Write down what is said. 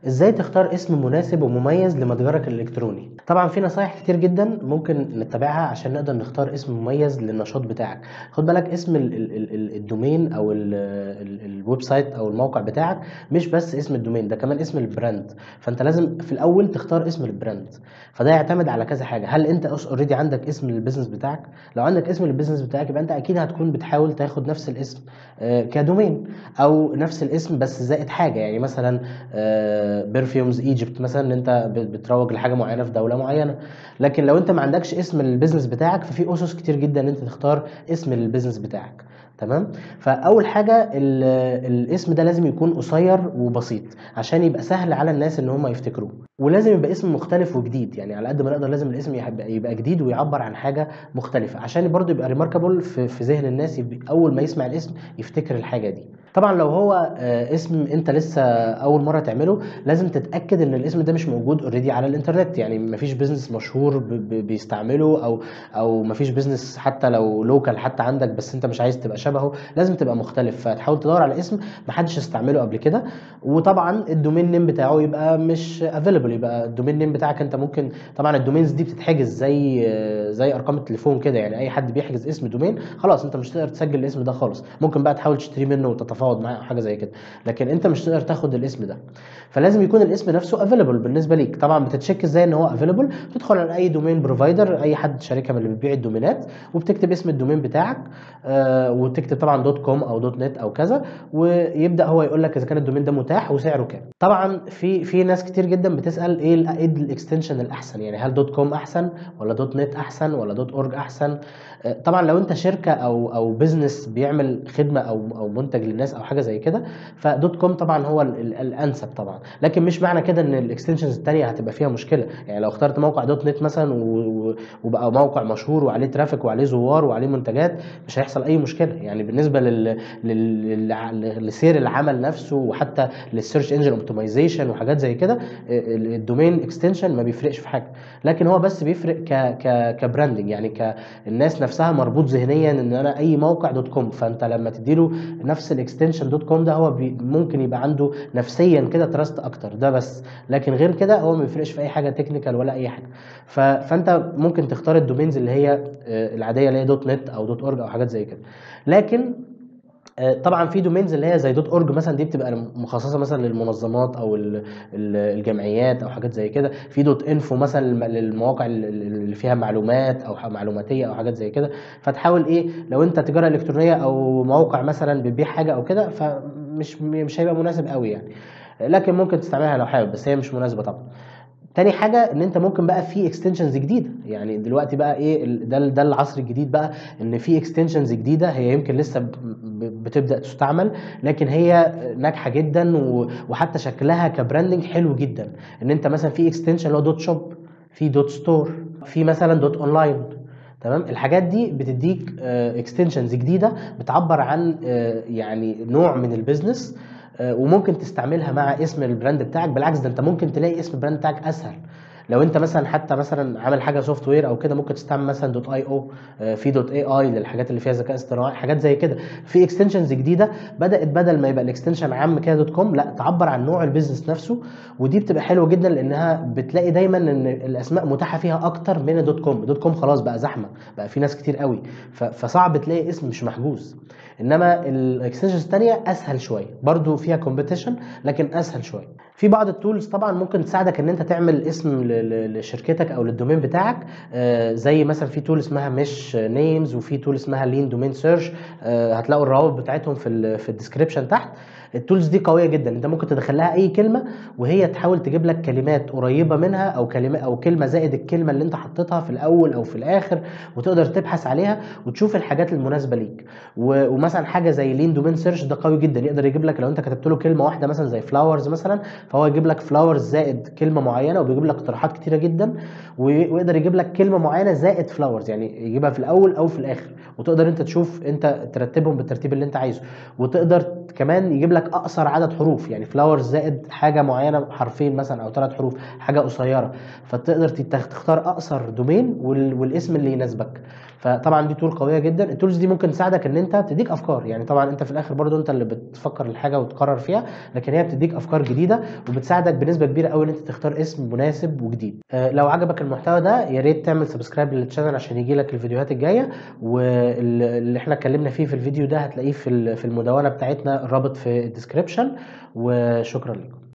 ازاي تختار اسم مناسب ومميز لمتجرك الالكتروني طبعا في نصايح كتير جدا ممكن نتبعها عشان نقدر نختار اسم مميز للنشاط بتاعك خد بالك اسم ال- ال- ال- الدومين او ال- ال- الويب سايت او الموقع بتاعك مش بس اسم الدومين ده كمان اسم البراند فانت لازم في الاول تختار اسم البراند فده يعتمد على كذا حاجه هل انت اوريدي عندك اسم للبيزنس بتاعك لو عندك اسم للبيزنس بتاعك يبقى انت اكيد هتكون بتحاول تاخد نفس الاسم آه، كدومين او نفس الاسم بس زائد حاجه يعني مثلا بيرفيومز ايجيبت مثلا ان انت ب- بتروج لحاجه معينه في دوله معينه لكن لو انت ما عندكش اسم للبيزنس بتاعك ففي اسس كتير جدا ان انت تختار اسم للبيزنس بتاعك تمام فاول حاجه ال- الاسم ده لازم يكون قصير وبسيط عشان يبقى سهل على الناس ان هم يفتكروه ولازم يبقى اسم مختلف وجديد يعني على قد ما نقدر لازم الاسم يبقى يبقى جديد ويعبر عن حاجه مختلفه عشان برضه يبقى ريماركابل في, في ذهن الناس يبقى اول ما يسمع الاسم يفتكر الحاجه دي طبعا لو هو آه، اسم انت لسه اول مره تعمله لازم تتاكد ان الاسم ده مش موجود اوريدي على الانترنت يعني مفيش بيزنس مشهور ب- ب- بيستعمله او او مفيش بيزنس حتى لو لوكال حتى عندك بس انت مش عايز تبقى شبهه لازم تبقى مختلف فتحاول تدور على اسم محدش استعمله قبل كده وطبعا الدومين نيم بتاعه يبقى مش افيلبل يبقى الدومين نيم بتاعك انت ممكن طبعا الدومينز دي بتتحجز زي زي ارقام التليفون كده يعني اي حد بيحجز اسم دومين خلاص انت مش تقدر تسجل الاسم ده خالص ممكن بقى تحاول تشتري منه وتتفاوض معاه او حاجه زي كده لكن انت مش تقدر تاخد الاسم ده فلازم يكون الاسم نفسه افيلبل بالنسبه ليك طبعا بتتشيك ازاي ان هو افيلبل تدخل على اي دومين بروفايدر اي حد شركه من اللي بتبيع الدومينات وبتكتب اسم الدومين بتاعك آه وتكتب طبعا دوت كوم او دوت نت او كذا ويبدا هو يقول لك اذا كان الدومين ده متاح وسعره كام طبعا في في ناس كتير جدا بتسال ايه ال- ايه الاكستنشن الاحسن يعني هل دوت كوم احسن ولا دوت نت احسن ولا دوت اورج احسن آه، طبعا لو انت شركه او او بزنس بيعمل خدمه او او منتج للناس او حاجه زي كده فدوت كوم طبعا هو ال- ال- الانسب طبعا لكن مش معنى كده ان الاكستنشنز الثانيه هتبقى فيها مشكله يعني لو اخترت موقع دوت نت مثلا و- و- وبقى موقع مشهور وعليه ترافيك وعليه زوار وعليه منتجات مش هيحصل اي مشكله يعني بالنسبه لل... لل... لل... لسير العمل نفسه وحتى للسيرش انجن اوبتمايزيشن وحاجات زي كده ال- الدومين اكستنشن ما بيفرقش في حاجه لكن هو بس بيفرق ك ك كبراندنج يعني كالناس نفسها مربوط ذهنيا ان انا اي موقع دوت كوم فانت لما تديله نفس الاكستنشن دوت كوم ده هو بي ممكن يبقى عنده نفسيا كده تراست اكتر ده بس لكن غير كده هو ما بيفرقش في اي حاجه تكنيكال ولا اي حاجه ف... فانت ممكن تختار الدومينز اللي هي آه، العاديه اللي هي دوت نت او دوت اورج او حاجات زي كده لكن آه، طبعا في دومينز اللي هي زي دوت اورج مثلا دي بتبقى مخصصه مثلا للمنظمات او ال- ال- الجمعيات او حاجات زي كده في دوت انفو مثلا للم- للمواقع ال- ال- اللي فيها معلومات او ح- معلوماتيه او حاجات زي كده فتحاول ايه لو انت تجاره الكترونيه او موقع مثلا بتبيع حاجه او كده فمش مش هيبقى مناسب قوي يعني لكن ممكن تستعملها لو حابب بس هي مش مناسبه طبعا تاني حاجه ان انت ممكن بقى في اكستنشنز جديده يعني دلوقتي بقى ايه ال- ده ده العصر الجديد بقى ان في اكستنشنز جديده هي يمكن لسه ب- ب- بتبدا تستعمل لكن هي ناجحه جدا و- وحتى شكلها كبراندنج حلو جدا ان انت مثلا في اكستنشن اللي هو دوت شوب في دوت ستور في مثلا دوت اونلاين تمام الحاجات دي بتديك اكستنشنز جديده بتعبر عن آه، يعني نوع من البيزنس آه، وممكن تستعملها مع اسم البراند بتاعك بالعكس ده انت ممكن تلاقي اسم البراند بتاعك اسهل لو انت مثلا حتى مثلا عامل حاجه سوفت وير او كده ممكن تستعمل مثلا دوت اي او في دوت اي اي للحاجات اللي فيها ذكاء اصطناعي حاجات زي كده في اكستنشنز جديده بدات بدل ما يبقى الاكستنشن عام كده دوت كوم لا تعبر عن نوع البيزنس نفسه ودي بتبقى حلوه جدا لانها بتلاقي دايما ان الاسماء متاحه فيها اكتر من دوت كوم دوت كوم خلاص بقى زحمه بقى في ناس كتير قوي ف- فصعب تلاقي اسم مش محجوز انما الاكستنشنز الثانيه اسهل شويه برضو فيها كومبيتيشن لكن اسهل شويه في بعض التولز طبعا ممكن تساعدك ان انت تعمل اسم ل- ل- لشركتك او للدومين بتاعك آه، زي مثلا في تول اسمها مش نيمز وفي تول اسمها لين دومين سيرش هتلاقوا الروابط بتاعتهم في ال في الديسكربشن تحت التولز دي قويه جدا انت ممكن تدخل لها اي كلمه وهي تحاول تجيب لك كلمات قريبه منها او كلمه او كلمه زائد الكلمه اللي انت حطيتها في الاول او في الاخر وتقدر تبحث عليها وتشوف الحاجات المناسبه ليك و- ومثلا حاجه زي لين دومين سيرش ده قوي جدا يقدر يجيب لك لو انت كتبت له كلمه واحده مثلا زي فلاورز مثلا فهو يجيب لك فلاورز زائد كلمه معينه وبيجيب لك اقتراحات كتيره جدا و- ويقدر يجيب لك كلمه معينه زائد فلاورز يعني يجيبها في الاول او في الاخر وتقدر انت تشوف انت ترتبهم بالترتيب اللي انت عايزه وتقدر كمان يجيب لك اقصر عدد حروف يعني فلاورز زائد حاجه معينه حرفين مثلا او ثلاث حروف حاجه قصيره فتقدر تت- تختار اقصر دومين وال- والاسم اللي يناسبك فطبعا دي تول قويه جدا التولز دي ممكن تساعدك ان انت تديك افكار يعني طبعا انت في الاخر برضو انت اللي بتفكر الحاجه وتقرر فيها لكن هي بتديك افكار جديده وبتساعدك بنسبه كبيره قوي ان انت تختار اسم مناسب وجديد آه، لو عجبك المحتوى ده يا ريت تعمل سبسكرايب للشانل عشان يجي لك الفيديوهات الجايه واللي احنا اتكلمنا فيه في الفيديو ده هتلاقيه في ال- في المدونه بتاعتنا الرابط في الديسكريبشن وشكرا لكم